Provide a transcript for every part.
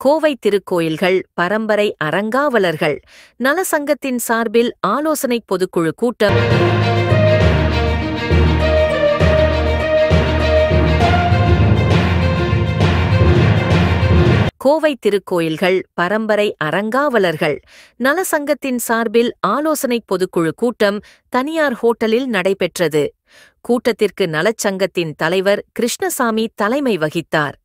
கோவை திருக்கோயில்கள் பரம்பரை அறங்காவலர்கள் நலசங்கத்தின் சார்பில் ஆலோசனை பொதுக்குழு கூட்டம் கோவை திருக்கோயில்கள் பரம்பரை அறங்காவலர்கள் நலசங்கத்தின் சார்பில் ஆலோசனை பொதுக்குழு கூட்டம் தனியார் ஹோட்டலில் நடைபெற்றது கூட்டத்திற்கு நலச்சங்கத்தின் தலைவர் கிருஷ்ணசாமி தலைமை வகித்தார்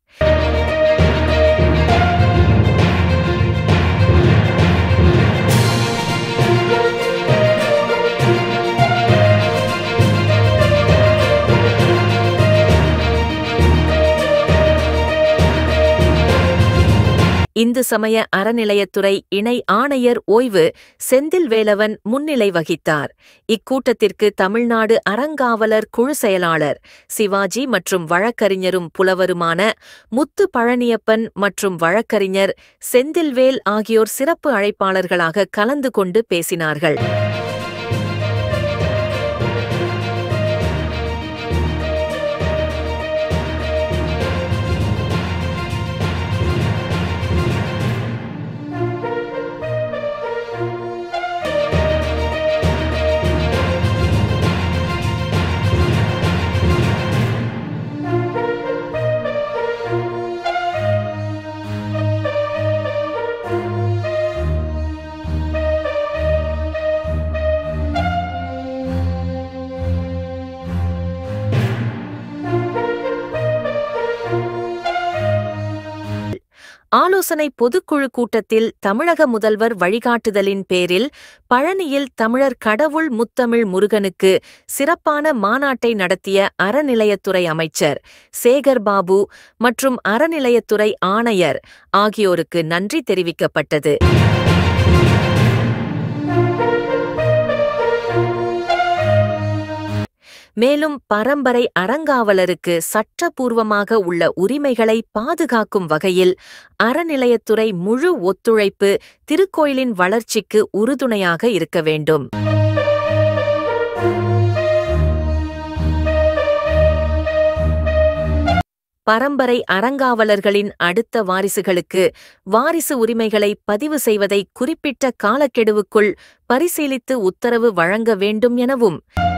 இந்து சமய அறநிலையத்துறை இணை ஆணையர் ஓய்வு செந்தில் வேலவன் முன்னிலை வகித்தார் இக்கூட்டத்திற்கு தமிழ்நாடு அறங்காவலர் குழு செயலாளர் சிவாஜி மற்றும் வழக்கறிஞரும் புலவருமான முத்து பழனியப்பன் மற்றும் வழக்கறிஞர் செந்தில்வேல் ஆகியோர் சிறப்பு அழைப்பாளர்களாக கலந்து கொண்டு பேசினார்கள் ஆலோசனை பொதுக்குழு கூட்டத்தில் தமிழக முதல்வர் வழிகாட்டுதலின் பேரில் பழனியில் தமிழர் கடவுள் முத்தமிழ் முருகனுக்கு சிறப்பான மாநாட்டை நடத்திய அறநிலையத்துறை அமைச்சர் சேகர் பாபு மற்றும் அறநிலையத்துறை ஆணையர் ஆகியோருக்கு நன்றி தெரிவிக்கப்பட்டது மேலும் பரம்பரை அறங்காவலருக்கு சட்டபூர்வமாக உள்ள உரிமைகளை பாதுகாக்கும் வகையில் அறநிலையத்துறை முழு ஒத்துழைப்பு திருக்கோயிலின் வளர்ச்சிக்கு உறுதுணையாக இருக்க வேண்டும் பரம்பரை அறங்காவலர்களின் அடுத்த வாரிசுகளுக்கு வாரிசு உரிமைகளை பதிவு செய்வதை குறிப்பிட்ட காலக்கெடுவுக்குள் பரிசீலித்து உத்தரவு வழங்க வேண்டும் எனவும்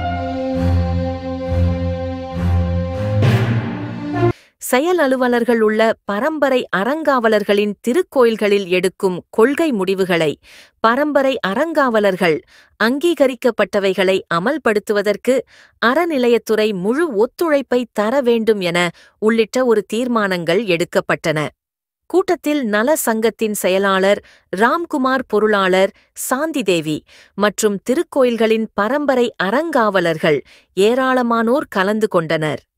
செயல் அலுவலர்கள் உள்ள பரம்பரை அறங்காவலர்களின் திருக்கோயில்களில் எடுக்கும் கொள்கை முடிவுகளை பரம்பரை அறங்காவலர்கள் அங்கீகரிக்கப்பட்டவைகளை அமல்படுத்துவதற்கு அறநிலையத்துறை முழு ஒத்துழைப்பை தர வேண்டும் என உள்ளிட்ட ஒரு தீர்மானங்கள் எடுக்கப்பட்டன கூட்டத்தில் நல சங்கத்தின் செயலாளர் ராம்குமார் பொருளாளர் சாந்திதேவி மற்றும் திருக்கோயில்களின் பரம்பரை அறங்காவலர்கள் ஏராளமானோர் கலந்து கொண்டனர்